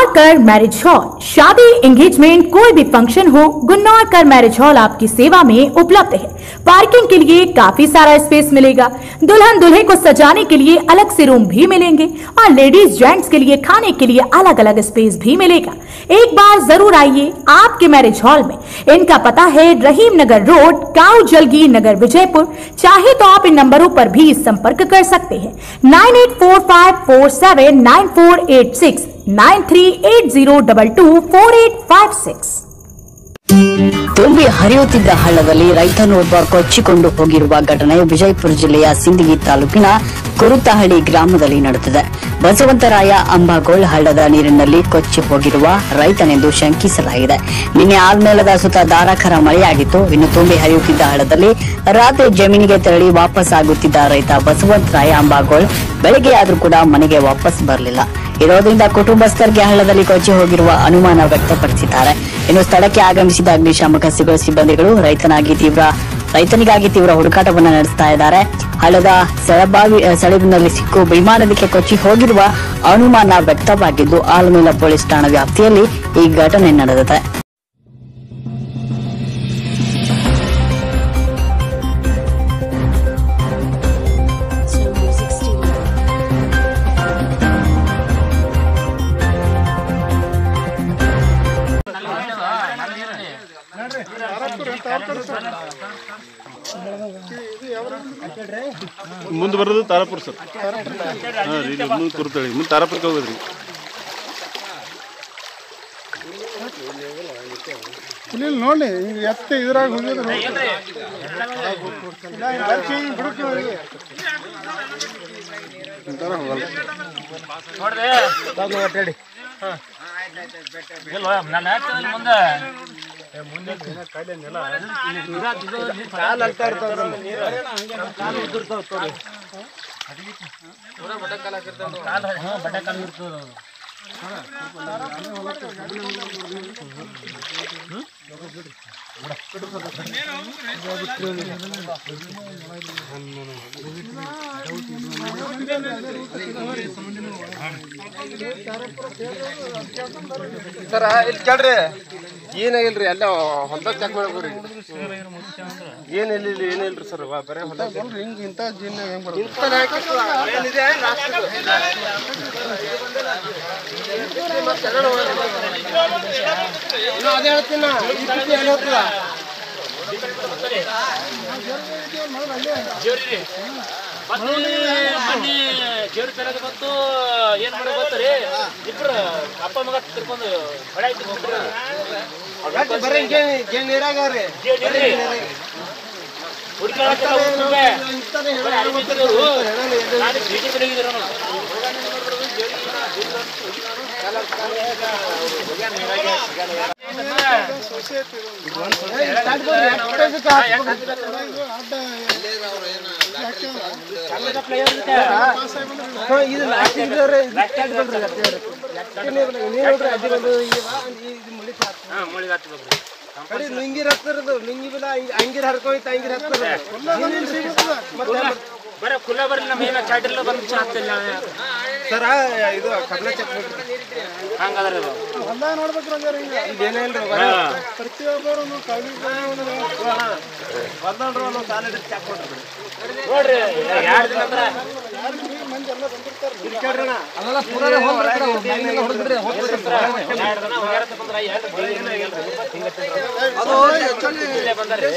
गुन्नौरकर marriage hall शादी engagement कोई भी फंक्शन हो गुन्नौरकर मैरिज हॉल आपकी सेवा में उपलब्ध है पार्किंग के लिए काफी सारा स्पेस मिलेगा दुल्हन दुल्हे को सजाने के लिए अलग से रूम भी मिलेंगे और लेडीज जेंट्स के लिए खाने के लिए अलग अलग स्पेस भी मिलेगा एक बार जरूर आइए आपके मैरिज हॉल में इनका पता है रहीम नगर रोड काउ जलगी नगर विजयपुर चाहे तो आप इन नंबरों पर भी संपर्क कर सकते हैं nine eight four five four seven nine four eight six nine three eight zero double two four eight five six ತುಂಬಿ ಹರಿಯುತ್ತಿದ್ದ ಹಳ್ಳದಲ್ಲಿ ರೈತನೊಬ್ಬ ಕೊಚ್ಚಿಕೊಂಡು ಹೋಗಿರುವ ಘಟನೆ ವಿಜಯಪುರ ಜಿಲ್ಲೆಯ ಸಿಂದಗಿ ತಾಲೂಕಿನ ಕುರುತಹಳ್ಳಿ ಗ್ರಾಮದಲ್ಲಿ ನಡೆದಿದೆ ಬಸವಂತರಾಯ ಅಂಬಾಗೋಳ್ ಹಳ್ಳದ ನೀರಿನಲ್ಲಿ ಕೊಚ್ಚಿ ಹೋಗಿರುವ ರೈತನೆಂದು ಶಂಕಿಸಲಾಗಿದೆ ನಿನ್ನೆ ಆಲ್ಮೇಳದ ಸುತ್ತ ಧಾರಾಕಾರ ಮಳೆಯಾಗಿತ್ತು ಇನ್ನು ತುಂಬಿ ಹರಿಯುತ್ತಿದ್ದ ಹಳ್ಳದಲ್ಲಿ ರಾತ್ರಿ ಜಮೀನಿಗೆ ತೆರಳಿ ವಾಪಸ್ ಆಗುತ್ತಿದ್ದ ರೈತ ಬಸವಂತರಾಯ ಅಂಬಾಗೋಳ್ ಬೆಳಗ್ಗೆ ಆದ್ರೂ ಕೂಡ ಮನೆಗೆ ವಾಪಸ್ ಬರಲಿಲ್ಲ ಇರೋದ್ರಿಂದ ಕುಟುಂಬಸ್ಥರಿಗೆ ಹಳ್ಳದಲ್ಲಿ ಕೊಚ್ಚಿ ಹೋಗಿರುವ ಅನುಮಾನ ವ್ಯಕ್ತಪಡಿಸಿದ್ದಾರೆ ಇನ್ನು ಸ್ಥಳಕ್ಕೆ ಆಗಮಿಸಿದ ಅಗ್ನಿಶಾಮಕ ಸಿಬ್ಬ- ಸಿಬ್ಬಂದಿಗಳು ರೈತನಾಗಿ ತೀವ್ರ ರೈತನಿಗಾಗಿ ತೀವ್ರ ಹುಡುಕಾಟವನ್ನು ನಡೆಸ್ತಾ ಇದ್ದಾರೆ ಹಳ್ಳದ ಸೆಳಬಾವಿ ಅಹ್, ಸೆಳಬಿನಲ್ಲಿ ಸಿಕ್ಕು ವಿಮಾನದಕ್ಕೆ ಕೊಚ್ಚಿ ಹೋಗಿರುವ ಅನುಮಾನ ವ್ಯಕ್ತವಾಗಿದ್ದು ಆಲಮೇಲ ಪೊಲೀಸ್ ಠಾಣಾ ವ್ಯಾಪ್ತಿಯಲ್ಲಿ ಈ ಘಟನೆ ನಡೆದಿದೆ ಮುಂದೆ ಬರೋದು ತಾರಾಪುರ ಸರ್ ಹಾಂ ರೀ ಇಲ್ಲಿ ಮುಂದೆ ಕುರ್ತಳಿ ಮುಂದೆ ತಾರಾಪುರಕ್ಕೆ ಹೋಗೋದ್ರಿ ಇಲ್ಲಿ ಇಲ್ಲಿ ನೋಡಿ ಹಿಂಗೆ ಎತ್ತ ಇದ್ರಾಗ ಹೋಗಿದ್ರು ಸರ ಇಲ್ಲಿ ಕೇಳ್ರಿ ಏನಾಗಿಲ್ರಿ ಅಲ್ಲ ಹೊಲ್ದಾಗ ಚೆಕ್ ಮಾಡ್ಕೋರಿ ಏನ್ ಇಲ್ಲಿ ಇಲ್ಲಿ ಏನಿಲ್ರಿ ಸರ್ ಬರೇ ಹೊಲ್ದಾಗ ಹಿಂಗೆ ಇಂಥ ಜಿನ್ನ ಹೆಂಗೆ ಬರೋದು ಇಂಥದ್ ಹಾಕಿತ್ತು. ಏನಿದೆ? last ದು. ಇನ್ನು ಅದೇ ಹೇಳ್ತೀನಿ ನಾ. ಈ ಸ್ಥಿತಿ ಎಲ್ಲಿ ಹೋಗ್ತದ? ಮೊನ್ನೆ ಜೇರು ತರದು ಬಂತು ಏನ್ ಮಾಡೋ ಗೊತ್ತರಿ ಇಬ್ರು ಅಪ್ಪ ಮಗ ತಿರ್ಕೊಂಡು ಹೊಳೆ ಐತಿ ಒಬ್ರು ಯಾಕೆ ಬರೀ ಗೇಣಿ ಗೇಣಿ ನೀರಾಗ ರೀ ಹುಡುಕಾಡಕ್ಕೆಲ್ಲ ಹೋಗ್ತಿದ್ವೆ. ಇಂಥದ್ದೇ ಹೇಳೋ ಬರೀ ಅರಿವಿ ಹೇಳ್ಬೇಕು. ಇದ್ದವ್ರು. ಹೇಳೋಣ ಇದು. ನಾನು ಭೇಟಿ ಕೊಡೋಗಿದ್ರು ನಾನು. ಸ್ಟಾರ್ಟ್ ಮಾಡ್ರಿ. ಎಕ್ಸ್ಪ್ರೆಸ್ಗೆ ಹಾಕ್ಬೇಕು. ಹಾ, ಇದು last ಇದ್ದವ್ರೆ. ಇದು start ಮಾಡ್ರಿ. ಯಾಕೆ ನೀವು ನೀವು ನೋಡ್ರಿ ಅಜ್ಜಿ ಬಂದು ಈಗ ಈ- ಇದು ಮುಳಿತು ಹಾಕ್ತಾರೆ. ಹಾ, ಮುಳಿಗ್ ಹಾಕ್ತಿ ಒಬ್ರು. ಕಡಿ ಲುಂಗಿ ಹತ್ತಿರದು ಲುಂಗಿ ಬಿಲ ಅಂಗಿರ್ ಹರ್ಕೋಯ್ತು ಅಂಗಿರ್ ಹತ್ತಿರ ಮತ್ತೆ ಬರೀ ಕುಲ್ಲ ಬರ್ಲಿ ನಮ್ಮ ಏನ ಚಾಟಿಲ್ಲ ಬಂದು ಚಾ ಆಗ್ತಿಲ್ಲ ಸರ ಇದು ಕಬ್ಲ ಚೆಕ್ ಮಾಡ್ರಿ ಹಂಗಾದ್ರೆ ಇದು. ಹೊಲ ನೋಡ್ಬೇಕ್ರಿ ಹಂಗಾರೆ ಹಿಂಗೆ ಇದೇನಿಲ್ರಿ ಪ್ರತಿಯೊಬ್ಬರು ಕವಿ ಬಂದೋಡ್ರು ಒಂದು ಸಾಲ ಚೆಕ್ ಮಾಡ್ರಿ ನೋಡ್ರಿ ಎರಡು ದಿನ ಅಂದ್ರೆ ಅದೆಲ್ಲ ಪೂರ ಹೊಡ್ಬಿಡ್ರಿ ಎರಡು ದಿನ ಹೋಗ್ಯಾರ ಬಂದ್ರೆ ಎರಡು ದಿನ ಅದು ಇಲ್ಲೇ ಬಂದಾರ್ರಿ.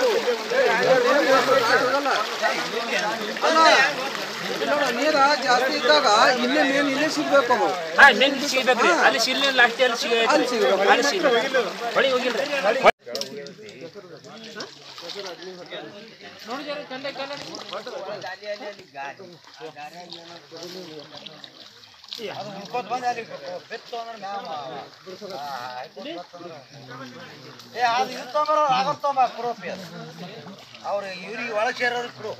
ನೀರ ಜಾಸ್ತಿ ಇದ್ದಾಗ ಇಲ್ಲೇ ಮೇನ್ ಇಲ್ಲೇ ಸಿಗ್ಬೇಕು ಅದು ಹಾ ನಿನ್ ಸಿಗ್ಬೇಕ್ರಿ ಅಲ್ಲಿ ಸಿಗ್ಲಿಲ್ಲ ಅಷ್ಟೇ ಅಲ್ಲಿ ಸಿಗ ಅಲ್ಲಿ ಸಿಗ ಹೊಳಿ ಹೋಗಿಲ್ರಿ ಅವ್ರು ಇವ್ರಿಗೆ ಒಳಗೆ ಸೇರೋರು ಕೊಡು